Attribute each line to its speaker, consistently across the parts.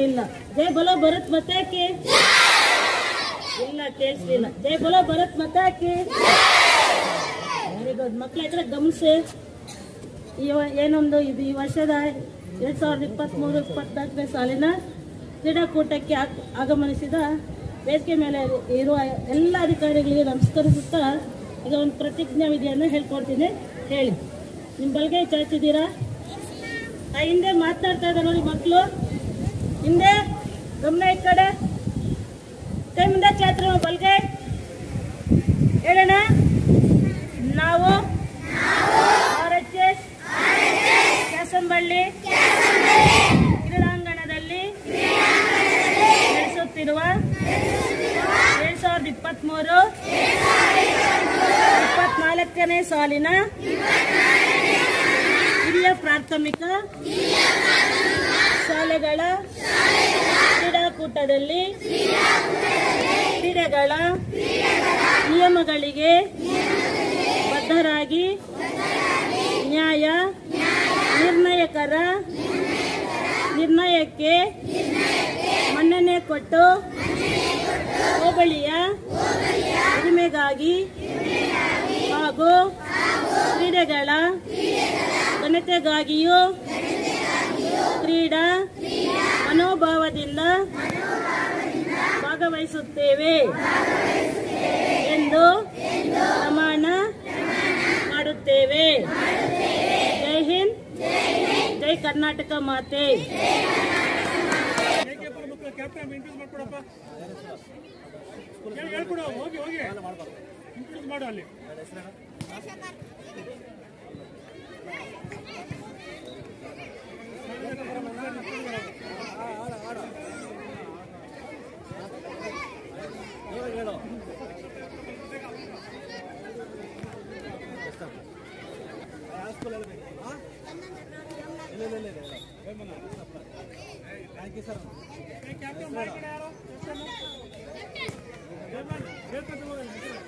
Speaker 1: ಕೇಳಿಸ್ಕೊಂಡಿಲ್ಲ ಜೈ ಬಲೋ ಭರತ್ ಮತ್ತಾಕಿ ಇಲ್ಲ ಕೇಳಿಸ್ಲಿಲ್ಲ ಜೈ ಬಲೋ ಭರತ್ ಮತ್ತಾಕಿ ವೆರಿ ಗುಡ್ ಮಕ್ಳ ಹತ್ರ ಗಮನಿಸಿ ಈ ವ- ಏನೊಂದು ಇದು ಈ ವರ್ಷದ ಎರಡ್ ಸಾವಿರದ ಇಪ್ಪತ್ತ್ಮೂರು ಇಪ್ಪತ್ನಾಲ್ಕನೇ ಸಾಲಿನ ಕ್ರೀಡಾಕೂಟಕ್ಕೆ ಆಗ್- ಆಗಮನಿಸಿದ ವೇದಿಕೆ ಮೇಲೆ ಇರುವ ಎಲ್ಲ ಅಧಿಕಾರಿಗಳಿಗೆ ನಮಸ್ಕರಿಸುತ್ತಾ ಈಗ ಒಂದು ಪ್ರತಿಜ್ಞಾ ವಿಧಿಯನ್ನು ಹೇಳ್ಕೊಡ್ತೀನಿ ಹೇಳಿ ನಿಮ್ಮ ಬಲ್ಗೆ ಚಾಚಿದ್ದೀರಾ ಆ ಹಿಂದೆ ಮಾತನಾಡ್ತಾ ಇದ್ದಾರೆ ನೋಡಿ ಮಕ್ಕಳು ಹಿಂದೆ ಗಮನ ಈ ಕಡೆ ಕೈ ಮುಂದೆ ಚಾತ್ರ ಬಲ್ಗೆ ಹೇಳೋಣ ನಾವು ಆರ್ ಎಚ್ ಎಸ್ ಕ್ಯಾಸಂಬಳ್ಳಿ ಕ್ರೀಡಾಂಗಣದಲ್ಲಿ ನಡೆಸುತ್ತಿರುವ ಎರಡ್ ಸಾವಿರದ ಇಪ್ಪತ್ತ್ಮೂರು ಇಪ್ಪತ್ನಾಲ್ಕನೇ ಸಾಲಿನ ಹಿರಿಯ ಪ್ರಾಥಮಿಕ ಶಾಲೆಗಳ ಕ್ರೀಡಾಕೂಟದಲ್ಲಿ ಕ್ರೀಡೆಗಳ ನಿಯಮಗಳಿಗೆ ಬದ್ಧರಾಗಿ ನ್ಯಾಯ ನಿರ್ಣಯಕರ ನಿರ್ಣಯಕ್ಕೆ ಮನ್ನಣೆ ಕೊಟ್ಟು ಹೋಬಳಿಯ ಹಿರಿಮೆಗಾಗಿ ಹಾಗೂ ಕ್ರೀಡೆಗಳ ಘನತೆಗಾಗಿಯೂ ಕ್ರೀಡಾ ಮನೋಭಾವದಿಂದ ಭಾಗವಹಿಸುತ್ತೇವೆ ಎಂದು ಪ್ರಮಾಣ ಮಾಡುತ್ತೇವೆ ಜೈ ಹಿಂದ್ ಜೈ ಕರ್ನಾಟಕ ಮಾತೆ
Speaker 2: ಏಕೆಪುರ ಮಕ್ಕಳು ಕ್ಯಾಪ್ಟನ್ ಇಂಟ್ರೂಸ್ ಮಾಡ್ಕೊಡಪ್ಪ ಹೇಳಿ ಹೇಳ್ಕೊಡು ಹೋಗಿ ಹೋಗಿ ಇಂಟ್ರೂಸ್ ಮಾಡು ಅಲ್ಲಿ ಏ, ಕ್ಯಾಪ್ಟನ್ ಮಾಡ್ಕೊಡು ಯಾರು ಕ್ಯಾಪ್ಟನ್ ಹೇಳ್ಕೊಂತ ಹೋಗಿ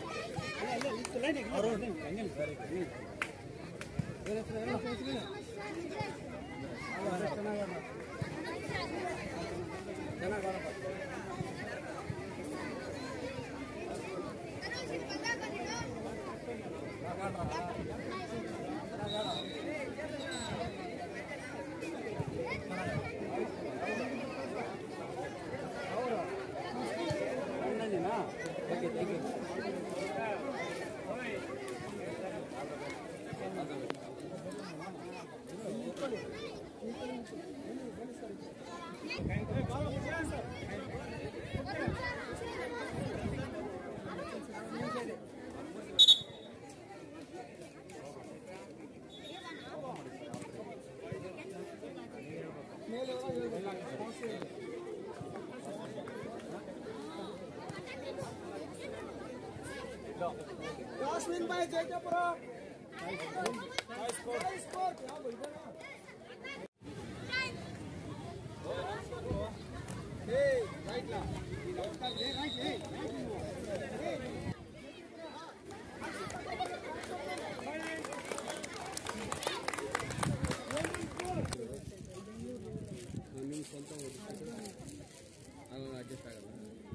Speaker 3: ಅಡ್ಜಸ್ಟ್ ಆಗಲ್ಲ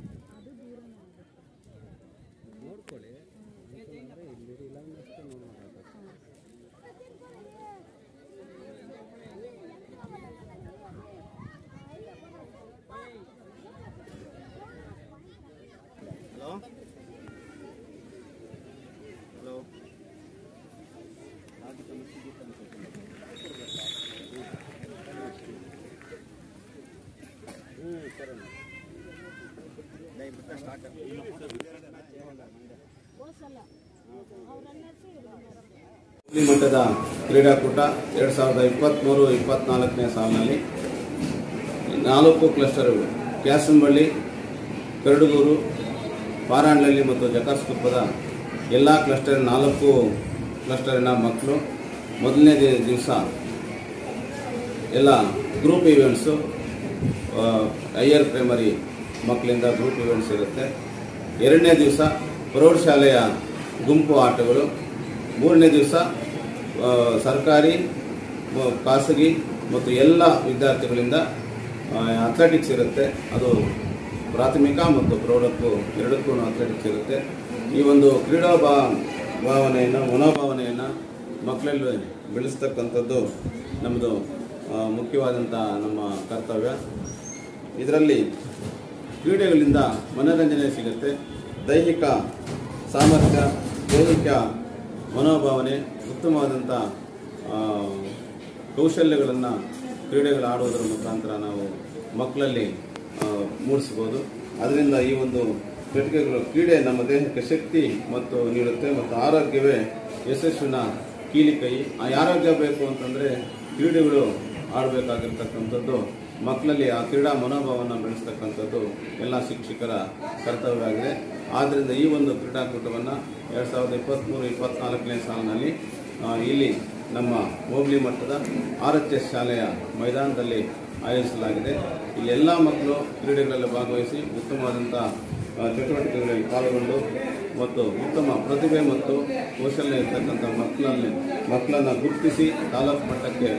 Speaker 3: ನೋಡ್ಕೊಳ್ಳಿ ಅಂದರೆ ಇಲ್ಲಿ ಇಲ್ಲ ಅಷ್ಟೇ ನೋಡ್ಬೇಕು
Speaker 4: ಹಲೋ ಹಲೋ ಹ್ಞೂ ಸರಿ ಸ್ಟಾರ್ಟ್
Speaker 5: ಹುಬ್ಳಿ ಮಟ್ಟದ ಕ್ರೀಡಾಕೂಟ ಎರಡು ಸಾವಿರದ ಇಪ್ಪತ್ತ್ಮೂರು ಇಪ್ಪತ್ನಾಲ್ಕನೇ ಸಾಲಿನಲ್ಲಿ ನಾಲ್ಕು ಕ್ಲಸ್ಟರ್ಗಳು ಕ್ಯಾಸಂಬಳ್ಳಿ ಕರಡುಗೂರು ಪಾರಾಂಡ್ಲಲ್ಲಿ ಮತ್ತು ಜಕಾಸ್ಕುಪ್ಪದ ಎಲ್ಲ ಕ್ಲಸ್ಟರ್ ನಾಲ್ಕು ಕ್ಲಸ್ಟರಿನ ಮಕ್ಕಳು ಮೊದಲನೇ ದಿ- ದಿವಸ ಎಲ್ಲ ಗ್ರೂಪ್ ಇವೆಂಟ್ಸು ಹೈಯರ್ ಪ್ರೈಮರಿ ಮಕ್ಕಳಿಂದ ಗ್ರೂಪ್ ಇವೆಂಟ್ಸ್ ಇರುತ್ತೆ ಎರಡನೇ ದಿವಸ ಪ್ರೌಢಶಾಲೆಯ ಗುಂಪು ಆಟಗಳು ಮೂರನೇ ದಿವಸ ಆ, ಸರ್ಕಾರಿ ಮ- ಖಾಸಗಿ ಮತ್ತು ಎಲ್ಲ ವಿದ್ಯಾರ್ಥಿಗಳಿಂದ ಅಥ್ಲೆಟಿಕ್ಸ್ ಇರುತ್ತೆ ಅದು ಪ್ರಾಥಮಿಕ ಮತ್ತು ಪ್ರೌಢಕ್ಕೂ ಎರಡಕ್ಕೂ ಅಥ್ಲೆಟಿಕ್ಸ್ ಇರುತ್ತೆ ಈ ಒಂದು ಕ್ರೀಡಾ ಭಾ ಭಾವನೆಯನ್ನು ಮನೋಭಾವನೆಯನ್ನು ಮಕ್ಕಳಲ್ಲಿ ಬೆಳೆಸ್ತಕ್ಕಂಥದ್ದು ನಮ್ಮದು ಆ, ಮುಖ್ಯವಾದಂಥ ನಮ್ಮ ಕರ್ತವ್ಯ ಇದರಲ್ಲಿ ಕ್ರೀಡೆಗಳಿಂದ ಮನೋರಂಜನೆ ಸಿಗುತ್ತೆ ದೈಹಿಕ ಸಾಮರ್ಥ್ಯ ದೈಹಿಕ ಮನೋಭಾವನೆ ಉತ್ತಮವಾದಂಥ ಆ, ಕೌಶಲ್ಯಗಳನ್ನು ಕ್ರೀಡೆಗಳು ಆಡುವುದರ ಮುಖಾಂತರ ನಾವು ಮಕ್ಕಳಲ್ಲಿ ಆ, ಮೂಡಿಸ್ಬೋದು ಅದರಿಂದ ಈ ಒಂದು ಚಟುವಟಿಕೆಗಳು ಕ್ರೀಡೆ ನಮ್ಮ ದೇಹಕ್ಕೆ ಶಕ್ತಿ ಮತ್ತು ನೀಡುತ್ತೆ ಮತ್ತು ಆರೋಗ್ಯವೇ ಯಶಸ್ವಿನ ಕೀಲಿಕೈ ಆ ಆರೋಗ್ಯ ಬೇಕು ಅಂತಂದರೆ ಕ್ರೀಡೆಗಳು ಆಡಬೇಕಾಗಿರ್ತಕ್ಕಂಥದ್ದು ಮಕ್ಕಳಲ್ಲಿ ಆ ಕ್ರೀಡಾ ಮನೋಭಾವವನ್ನು ಬೆಳೆಸ್ತಕ್ಕಂಥದ್ದು ಎಲ್ಲ ಶಿಕ್ಷಕರ ಕರ್ತವ್ಯ ಆಗಿದೆ ಆದ್ದರಿಂದ ಈ ಒಂದು ಕ್ರೀಡಾಕೂಟವನ್ನು ಎರಡು ಸಾವಿರದ ಇಪ್ಪತ್ತ್ಮೂರು ಇಪ್ಪತ್ತ್ನಾಲ್ಕನೇ ಸಾಲಿನಲ್ಲಿ ಆ, ಇಲ್ಲಿ ನಮ್ಮ ಹೋಬಳಿ ಮಟ್ಟದ ಆರ್ ಎಚ್ ಎಸ್ ಶಾಲೆಯ ಮೈದಾನದಲ್ಲಿ ಆಯೋಜಿಸಲಾಗಿದೆ ಇಲ್ಲಿ ಎಲ್ಲ ಮಕ್ಕಳು ಕ್ರೀಡೆಗಳಲ್ಲಿ ಭಾಗವಹಿಸಿ ಉತ್ತಮವಾದಂಥ ಆ, ಚಟುವಟಿಕೆಗಳಲ್ಲಿ ಪಾಲ್ಗೊಂಡು ಮತ್ತು ಉತ್ತಮ ಪ್ರತಿಭೆ ಮತ್ತು ಕೌಶಲ್ಯ ಇರ್ತಕ್ಕಂಥ ಮಕ್ಕಳಲ್ಲಿ ಮಕ್ಕಳನ್ನು ಗುರುತಿಸಿ ತಾಲೂಕು ಮಟ್ಟಕ್ಕೆ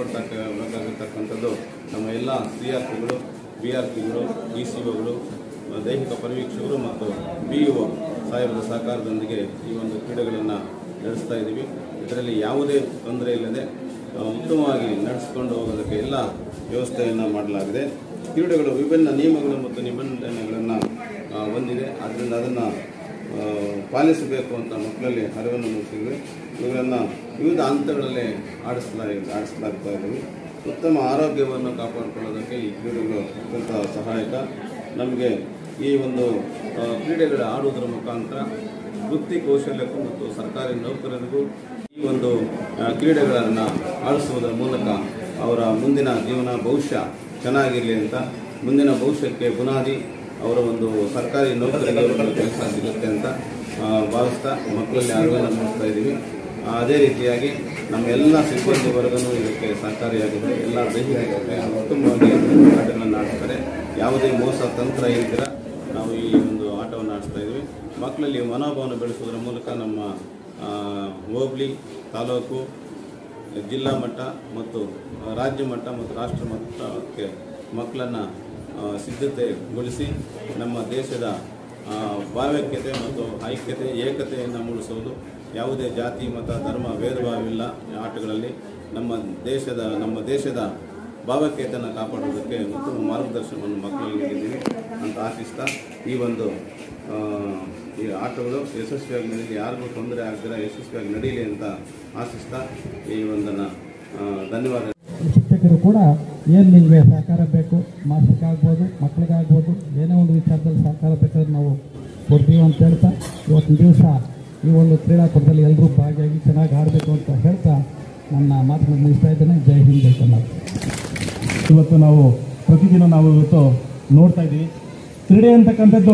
Speaker 5: ಕಳಿಸ್ಕೊಡ್ತಕ್ಕಂಥದ್ದು ನಮ್ಮ ಎಲ್ಲ ಸಿ ಆರ್ ಪಿಗಳು ಬಿ ಆರ್ ಪಿಗಳು ಡಿ ಸಿ ಒಗಳು ದೈಹಿಕ ಪರಿವೀಕ್ಷಕರು ಮತ್ತು ಬಿ ಇ ಒ ಸಾಹೇಬರ ಸಹಕಾರದೊಂದಿಗೆ ಈ ಒಂದು ಕ್ರೀಡೆಗಳನ್ನು ನಡೆಸ್ತಾ ಇದ್ದೀವಿ ಇದರಲ್ಲಿ ಯಾವುದೇ ತೊಂದರೆ ಇಲ್ಲದೆ ಆ, ಉತ್ತಮವಾಗಿ ನಡೆಸಿಕೊಂಡು ಹೋಗೋದಕ್ಕೆ ಎಲ್ಲ ವ್ಯವಸ್ಥೆಯನ್ನು ಮಾಡಲಾಗಿದೆ ಕ್ರೀಡೆಗಳು ವಿಭಿನ್ನ ನಿಯಮಗಳು ಮತ್ತು ನಿಬಂಧನೆಗಳನ್ನು ಆ, ಹೊಂದಿದೆ ಆದ್ದರಿಂದ ಅದನ್ನು ಆ, ಪಾಲಿಸಬೇಕು ಅಂತ ಮಕ್ಕಳಲ್ಲಿ ಅರಿವನ್ನು ಮೂಡಿಸಿದ್ವಿ ಇವುಗಳನ್ನು ವಿವಿಧ ಹಂತಗಳಲ್ಲಿ ಆಡಿಸ್ಲಾ ಆಡಿಸಲಾಗ್ತಾ ಇದ್ದೀವಿ ಉತ್ತಮ ಆರೋಗ್ಯವನ್ನು ಕಾಪಾಡಿಕೊಳ್ಳೋದಕ್ಕೆ ಈ ಕ್ರೀಡೆಗಳು ಅತ್ಯಂತ ಸಹಾಯಕ ನಮಗೆ ಈ ಒಂದು ಆ, ಕ್ರೀಡೆಗಳು ಆಡುವುದರ ಮುಖಾಂತರ ವೃತ್ತಿ ಕೌಶಲ್ಯಕ್ಕೂ ಮತ್ತು ಸರ್ಕಾರಿ ನೌಕರರಿಗೂ ಈ ಒಂದು ಆ, ಕ್ರೀಡೆಗಳನ್ನು ಆಡಿಸುವುದರ ಮೂಲಕ ಅವರ ಮುಂದಿನ ಜೀವನ ಭವಿಷ್ಯ ಚೆನ್ನಾಗಿರಲಿ ಅಂತ ಮುಂದಿನ ಭವಿಷ್ಯಕ್ಕೆ ಬುನಾದಿ ಅವರ ಒಂದು ಸರ್ಕಾರಿ ನೌಕರಿಗೆ ಒಂದು ಕೆಲಸ ಸಿಗುತ್ತೆ ಅಂತ ಆ, ಭಾವಿಸ್ತಾ ಮಕ್ಕಳಲ್ಲಿ ಅರಿವನ್ನು ಮೂಡಿಸ್ತಾ ಇದ್ದೀವಿ ಆ, ಅದೇ ರೀತಿಯಾಗಿ ನಮ್ಮ ಎಲ್ಲ ಸಿಬ್ಬಂದಿ ವರ್ಗನೂ ಇದಕ್ಕೆ ಸಹಕಾರಿಯಾಗಿದೆ ಎಲ್ಲ ದೈಹಿಕ ಉತ್ತಮವಾಗಿ ಆಟಗಳನ್ನು ಆಡ್ತಾರೆ ಯಾವುದೇ ಮೋಸ ತಂತ್ರ ಇಲ್ದಿರ ನಾವು ಈ ಒಂದು ಆಟವನ್ನು ಆಡಿಸ್ತಾ ಇದ್ವಿ ಮಕ್ಕಳಲ್ಲಿ ಮನೋಭಾವನೆ ಬೆಳೆಸುವುದರ ಮೂಲಕ ನಮ್ಮ ಆ, ಹೋಬಳಿ ತಾಲೂಕು ಜಿಲ್ಲಾ ಮಟ್ಟ ಮತ್ತು ಆ, ರಾಜ್ಯ ಮಟ್ಟ ಮತ್ತು ರಾಷ್ಟ್ರ ಮಟ್ಟಕ್ಕೆ ಮಕ್ಕಳನ್ನು ಸಿದ್ಧತೆಗೊಳಿಸಿ ನಮ್ಮ ದೇಶದ ಆ, ಭಾವೈಕ್ಯತೆ ಮತ್ತು ಐಕ್ಯತೆ ಏಕತೆಯನ್ನು ಮೂಡಿಸುವುದು ಯಾವುದೇ ಜಾತಿ ಮತ ಧರ್ಮ ಭೇದ ಭಾವವಿಲ್ಲ ಈ ಆಟಗಳಲ್ಲಿ ನಮ್ಮ ದೇಶದ ನಮ್ಮ ದೇಶದ ಭಾವೈಕ್ಯತೆಯನ್ನು ಕಾಪಾಡುವುದಕ್ಕೆ ಉತ್ತಮ ಮಾರ್ಗದರ್ಶನವನ್ನು ಮಕ್ಕಳಿಗೆ ನೀಡಿದ್ದೀವಿ ಅಂತ ಆಶಿಸ್ತಾ ಈ ಒಂದು ಆ, ಈ ಆಟಗಳು ಯಶಸ್ವಿಯಾಗಿ ನಡೀಲಿ ಯಾರಿಗೂ ತೊಂದರೆ ಆಗದಿರ ಯಶಸ್ವಿಯಾಗಿ ನಡೀಲಿ ಅಂತ ಆಶಿಸ್ತಾ ಈ ಒಂದನ್ನು ಧನ್ಯವಾದ
Speaker 4: ಶಿಕ್ಷಕರು ಕೂಡ ಏನು ನಿಮಗೆ ಸಹಕಾರ ಬೇಕು ಮಾಸ್ಟರ್ಗಾಗ್ಬೋದು ಮಕ್ಕಳಿಗಾಗ್ಬೋದು ಏನೇ ಒಂದು ವಿಚಾರದಲ್ಲಿ ಸಹಕಾರ ಬೇಕಾದ್ರೆ ನಾವು ಕೊಡ್ತೀವಿ ಅಂತ ಹೇಳ್ತಾ ಇವತ್ತಿನ ದಿವಸ ಈ ಒಂದು ಕ್ರೀಡಾಕೂಟದಲ್ಲಿ ಎಲ್ಲರೂ ಭಾಗಿಯಾಗಿ ಚೆನ್ನಾಗಿ ಆಡಬೇಕು ಅಂತ ಹೇಳ್ತಾ ನನ್ನ ಮಾತನ್ನು ಮುಗಿಸ್ತಾ ಇದ್ದೇನೆ ಜೈ ಹಿಂದ್ ಜೈ ಕರ್ನಾಟಕ
Speaker 6: ಇವತ್ತು ನಾವು ಪ್ರತಿದಿನ ನಾವು ಇವತ್ತು ನೋಡ್ತಾ ಇದ್ದೀವಿ ಕ್ರೀಡೆ ಅಂತಕ್ಕಂಥದ್ದು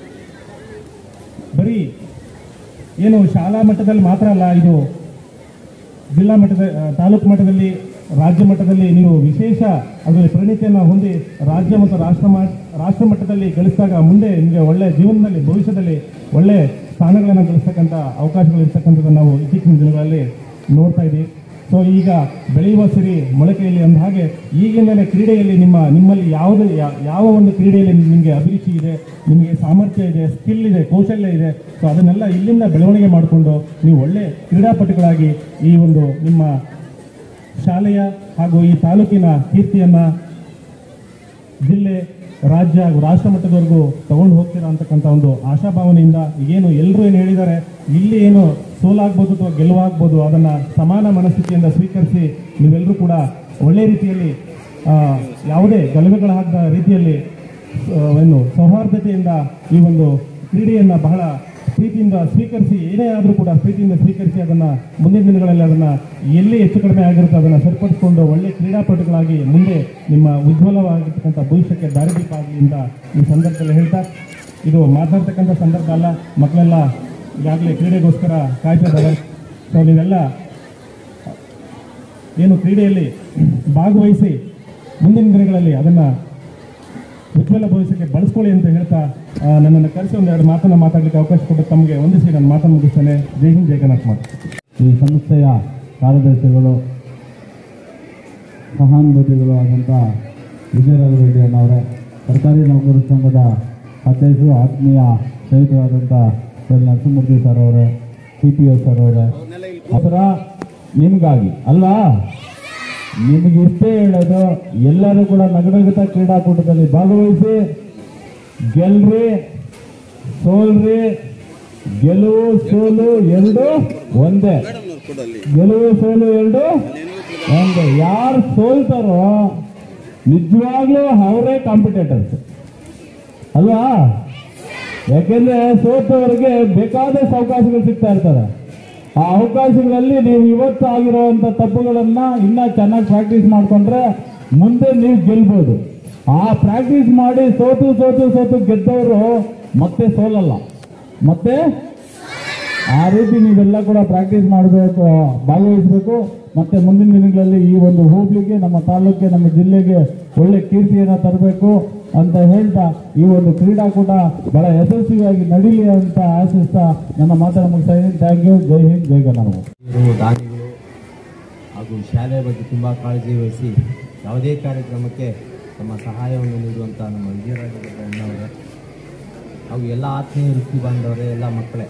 Speaker 6: ಬರೀ ಏನು ಶಾಲಾ ಮಟ್ಟದಲ್ಲಿ ಮಾತ್ರ ಅಲ್ಲ ಇದು ಜಿಲ್ಲಾ ಮಟ್ಟದ ಆ, ತಾಲೂಕು ಮಟ್ಟದಲ್ಲಿ ರಾಜ್ಯ ಮಟ್ಟದಲ್ಲಿ ನೀವು ವಿಶೇಷ ಅದರಲ್ಲಿ ಪರಿಣಿತಿಯನ್ನು ಹೊಂದಿ ರಾಜ್ಯ ಮತ್ತು ರಾಷ್ಟ್ರ ಮಾ ರಾಷ್ಟ್ರ ಮಟ್ಟದಲ್ಲಿ ಗಳಿಸಿದಾಗ ಮುಂದೆ ನಿಮಗೆ ಒಳ್ಳೆ ಜೀವನದಲ್ಲಿ ಭವಿಷ್ಯದಲ್ಲಿ ಒಳ್ಳೆ ಸ್ಥಾನಗಳನ್ನು ಗಳಿಸ್ತಕ್ಕಂಥ ಅವಕಾಶಗಳು ಇರ್ತಕ್ಕಂಥದ್ದನ್ನು ನಾವು ಇತ್ತೀಚಿನ ದಿನಗಳಲ್ಲಿ ನೋಡ್ತಾ ಇದ್ದೀವಿ ಸೊ ಈಗ ಬೆಳೆಯುವ ಸಿರಿ ಮೊಳಕೆಯಲ್ಲಿ ಅಂದ ಹಾಗೆ ಈಗಿಂದಲೇ ಕ್ರೀಡೆಯಲ್ಲಿ ನಿಮ್ಮ ನಿಮ್ಮಲ್ಲಿ ಯಾವುದು ಯಾ- ಯಾವ ಒಂದು ಕ್ರೀಡೆಯಲ್ಲಿ ನಿಮಗೆ ಅಭಿರುಚಿ ಇದೆ ನಿಮಗೆ ಸಾಮರ್ಥ್ಯ ಇದೆ ಸ್ಕಿಲ್ ಇದೆ ಕೌಶಲ್ಯ ಇದೆ ಸೊ ಅದನ್ನೆಲ್ಲ ಇಲ್ಲಿಂದ ಬೆಳವಣಿಗೆ ಮಾಡಿಕೊಂಡು ನೀವು ಒಳ್ಳೆ ಕ್ರೀಡಾಪಟುಗಳಾಗಿ ಈ ಒಂದು ನಿಮ್ಮ ಶಾಲೆಯ ಹಾಗೂ ಈ ತಾಲೂಕಿನ ಕೀರ್ತಿಯನ್ನ ಜಿಲ್ಲೆ ರಾಜ್ಯ ಹಾಗೂ ರಾಷ್ಟ್ರ ಮಟ್ಟದವರೆಗೂ ತಗೊಂಡು ಹೋಗ್ತೀರಾ ಅಂತಕ್ಕಂಥ ಒಂದು ಆಶಾಭಾವನೆಯಿಂದ ಏನು ಎಲ್ಲರೂ ಏನು ಹೇಳಿದ್ದಾರೆ ಇಲ್ಲಿ ಏನು ಸೋಲಾಗ್ಬೋದು ಅಥವಾ ಗೆಲುವಾಗ್ಬೋದು ಅದನ್ನ ಸಮಾನ ಮನಸ್ಥಿತಿಯಿಂದ ಸ್ವೀಕರಿಸಿ ನೀವೆಲ್ಲರೂ ಕೂಡ ಒಳ್ಳೆ ರೀತಿಯಲ್ಲಿ ಆ, ಯಾವುದೇ ಗಲಭೆಗಳಾಗದ ರೀತಿಯಲ್ಲಿ ಆ, ಏನು ಸೌಹಾರ್ದತೆಯಿಂದ ಈ ಒಂದು ಕ್ರೀಡೆಯನ್ನ ಬಹಳ ಪ್ರೀತಿಯಿಂದ ಸ್ವೀಕರಿಸಿ ಏನೇ ಆದರೂ ಕೂಡ ಪ್ರೀತಿಯಿಂದ ಸ್ವೀಕರಿಸಿ ಅದನ್ನ ಮುಂದಿನ ದಿನಗಳಲ್ಲಿ ಅದನ್ನ ಎಲ್ಲಿ ಹೆಚ್ಚು ಕಡಿಮೆ ಆಗಿರುತ್ತೋ ಅದನ್ನ ಸರಿಪಡಿಸಿಕೊಂಡು ಒಳ್ಳೆ ಕ್ರೀಡಾಪಟುಗಳಾಗಿ ಮುಂದೆ ನಿಮ್ಮ ಉಜ್ವಲವಾಗಿರ್ತಕ್ಕಂಥ ಭವಿಷ್ಯಕ್ಕೆ ದಾರಿದೀಪ ಆಗಲಿ ಅಂತ ಈ ಸಂದರ್ಭದಲ್ಲಿ ಹೇಳ್ತಾ ಇದು ಮಾತಾಡ್ತಕ್ಕಂಥ ಸಂದರ್ಭ ಅಲ್ಲ ಮಕ್ಕಳೆಲ್ಲ ಈಗಾಗಲೇ ಕ್ರೀಡೆಗೋಸ್ಕರ ಕಾಯ್ತಾ ಇದ್ದಾರೆ ಸೊ ನೀವೆಲ್ಲ ಏನು ಕ್ರೀಡೆಯಲ್ಲಿ ಭಾಗವಹಿಸಿ ಮುಂದಿನ ದಿನಗಳಲ್ಲಿ ಅದನ್ನ ಉಜ್ವಲ ಭವಿಷ್ಯಕ್ಕೆ ಬಳಸ್ಕೊಳ್ಳಿ ಅಂತ ಹೇಳ್ತಾ ಆ, ನನ್ನನ್ನು ಕರೆಸಿ ಒಂದೆರಡು ಮಾತನ್ನ ಮಾತಾಡಲಿಕ್ಕೆ ಅವಕಾಶ ಕೊಟ್ಟು ತಮಗೆ ವಂದಿಸಿ ನಾನು ಮಾತನ್ನು ಮುಗಿಸ್ತೇನೆ ಜೈ ಹಿಂದ್ ಜೈ ಕರ್ನಾಟಕ
Speaker 4: ಈ ಸಂಸ್ಥೆಯ ಕಾರ್ಯದರ್ಶಿಗಳು ಸಹಾನುಭೂತಿಗಳು ಆದಂಥ ವಿಜಯರಾಘ ರೆಡ್ಡಿ ಅಣ್ಣವರೇ ಸರ್ಕಾರಿ ನೌಕರರ ಸಂಘದ ಅಧ್ಯಕ್ಷರು ಆತ್ಮೀಯ ಸ್ನೇಹಿತರಾದಂಥ ಎಲ್ ನರಸಿಂಹಮೂರ್ತಿ ಸರ್ ಅವರೇ ಸಿ ಪಿ ಎಸ್ ಸರ್ ಅವರೇ ಅದರ ನಿಮಗಾಗಿ ಅಲ್ವಾ ನಿಮಗೆ ಇಷ್ಟೇ ಹೇಳೋದು ಎಲ್ಲರೂ ಕೂಡ ನಗರಗತ ಕ್ರೀಡಾಕೂಟದಲ್ಲಿ ಭಾಗವಹಿಸಿ ಗೆಲ್ರಿ ಸೋಲ್ರಿ ಗೆಲುವು ಸೋಲು ಎರಡು ಒಂದೇ
Speaker 5: ಮೇಡಮ್ನವ್ರು ಕೊಡಲ್ಲಿ
Speaker 4: ಗೆಲುವು ಸೋಲು ಎರಡು ಒಂದು ಯಾರು ಸೋಲ್ತಾರೋ ನಿಜವಾಗ್ಲೂ ಅವರೇ ಕಾಂಪಿಟೇಟರ್ಸ್ ಅಲ್ವಾ ಯಾಕೆಂದ್ರೆ ಸೋತವರಿಗೆ ಬೇಕಾದಷ್ಟು ಅವಕಾಶಗಳು ಸಿಗ್ತಾ ಇರ್ತಾರೆ ಆ ಅವಕಾಶಗಳಲ್ಲಿ ನೀವು ಇವತ್ತು ಆಗಿರುವಂತ ತಪ್ಪುಗಳನ್ನ ಇನ್ನ ಚೆನ್ನಾಗಿ ಪ್ರಾಕ್ಟೀಸ್ ಮಾಡ್ಕೊಂಡ್ರೆ ಮುಂದೆ ನೀವು ಗೆಲ್ಬೋದು ಆ ಪ್ರಾಕ್ಟೀಸ್ ಮಾಡಿ ಸೋತು ಸೋತು ಸೋತು ಗೆದ್ದವರು ಮತ್ತೆ ಸೋಲಲ್ಲ ಮತ್ತೆ ಆ ರೀತಿ ನೀವೆಲ್ಲ ಕೂಡ ಪ್ರಾಕ್ಟೀಸ್ ಮಾಡಬೇಕು ಭಾಗವಹಿಸಬೇಕು ಮತ್ತೆ ಮುಂದಿನ ದಿನಗಳಲ್ಲಿ ಈ ಒಂದು ಹೋಗ್ಲಿಕ್ಕೆ ನಮ್ಮ ತಾಲೂಕಿಗೆ ನಮ್ಮ ಜಿಲ್ಲೆಗೆ ಒಳ್ಳೆ ಕೀರ್ತಿಯನ್ನು ತರಬೇಕು ಅಂತ ಹೇಳ್ತಾ ಈ ಒಂದು ಕ್ರೀಡಾಕೂಟ ಬಹಳ ಯಶಸ್ವಿಯಾಗಿ ನಡೀಲಿ ಅಂತ ಆಶಿಸ್ತಾ ನನ್ನ ಮಾತನ್ನು ಮುಗಿಸ್ತಾ ಇದ್ದೀನಿ ಥ್ಯಾಂಕ್ ಯು ಜೈ ಹಿಂದ್ ಜೈ ಕರ್ನಾಟಕ
Speaker 7: ಇವರು ದಾನಿಗಳು ಹಾಗೂ ಶಾಲೆಯ ಬಗ್ಗೆ ತುಂಬ ಕಾಳಜಿ ವಹಿಸಿ ಯಾವುದೇ ಕಾರ್ಯಕ್ರಮಕ್ಕೆ ತಮ್ಮ ಸಹಾಯವನ್ನು ನೀಡುವಂಥ ನಮ್ಮ ವಿಜಯರಾಜ ಅಣ್ಣವರೇ ಹಾಗೂ ಎಲ್ಲ ಆತ್ಮೀಯ ವೃತ್ತಿ ಬಾಂಧವರೇ ಎಲ್ಲ ಮಕ್ಕಳೇ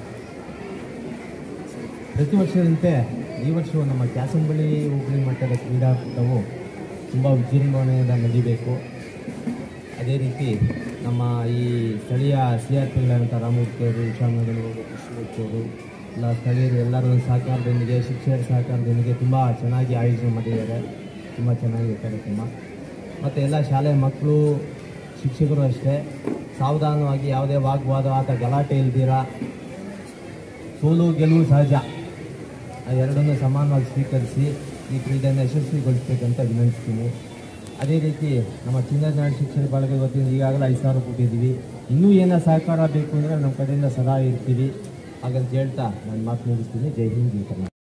Speaker 7: ಪ್ರತಿ ವರ್ಷದಂತೆ ಈ ವರ್ಷವೂ ನಮ್ಮ ಕ್ಯಾಸಂಬಳ್ಳಿ ಹೋಬಳಿ ಮಟ್ಟದ ಕ್ರೀಡಾಕೂಟವು ತುಂಬ ವಿಜೃಂಭಣೆಯಿಂದ ನಡೀಬೇಕು ಅದೇ ರೀತಿ ನಮ್ಮ ಈ ಸ್ಥಳೀಯ ಸಿ ಆರ್ ಪಿಗಳಂತ ರಾಮಮೂರ್ತಿ ಅವರು ವಿಶ್ವಾಮನಗರು ಕೃಷ್ಣಮೂರ್ತಿ ಅವರು ಎಲ್ಲ ಸ್ಥಳೀಯರು ಎಲ್ಲರ ಒಂದು ಸಹಕಾರದೊಂದಿಗೆ ಶಿಕ್ಷಕರ ಸಹಕಾರದೊಂದಿಗೆ ತುಂಬ ಚೆನ್ನಾಗಿ ಆಯೋಜನೆ ಮಾಡಿದ್ದಾರೆ ತುಂಬ ಚೆನ್ನಾಗಿದೆ ಕಾರ್ಯಕ್ರಮ ಮತ್ತು ಎಲ್ಲ ಶಾಲೆಯ ಮಕ್ಕಳು ಶಿಕ್ಷಕರು ಅಷ್ಟೇ ಸಾವಧಾನವಾಗಿ ಯಾವುದೇ ವಾಗ್ವಾದ ಅಥವಾ ಗಲಾಟೆ ಇಲ್ದಿರ ಸೋಲು ಗೆಲುವು ಸಹಜ ಆ ಎರಡನ್ನೂ ಸಮಾನವಾಗಿ ಸ್ವೀಕರಿಸಿ ಈ ಕ್ರೀಡೆಯನ್ನು ಯಶಸ್ವಿಗೊಳಿಸಬೇಕಂತ ವಿನಂತಿಸ್ತೀನಿ ಅದೇ ರೀತಿ ನಮ್ಮ ಚಿನ್ನದ ಶಿಕ್ಷಣ ಬಳಗದ ವತಿಯಿಂದ ಈಗಾಗಲೇ ಐದು ಸಾವಿರ ಕೊಟ್ಟಿದ್ದೀವಿ ಇನ್ನೂ ಏನೋ ಸಹಕಾರ ಬೇಕು ಅಂದರೆ ನಮ್ಮ ಕಡೆಯಿಂದ ಸದಾ ಇರ್ತೀವಿ ಹಾಗಂತ ಹೇಳ್ತಾ ನಾನು ಮಾತು ಮುಗಿಸ್ತೀನಿ ಜೈ ಹಿಂದ್ ಜೈ ಕರ್ನಾಟಕ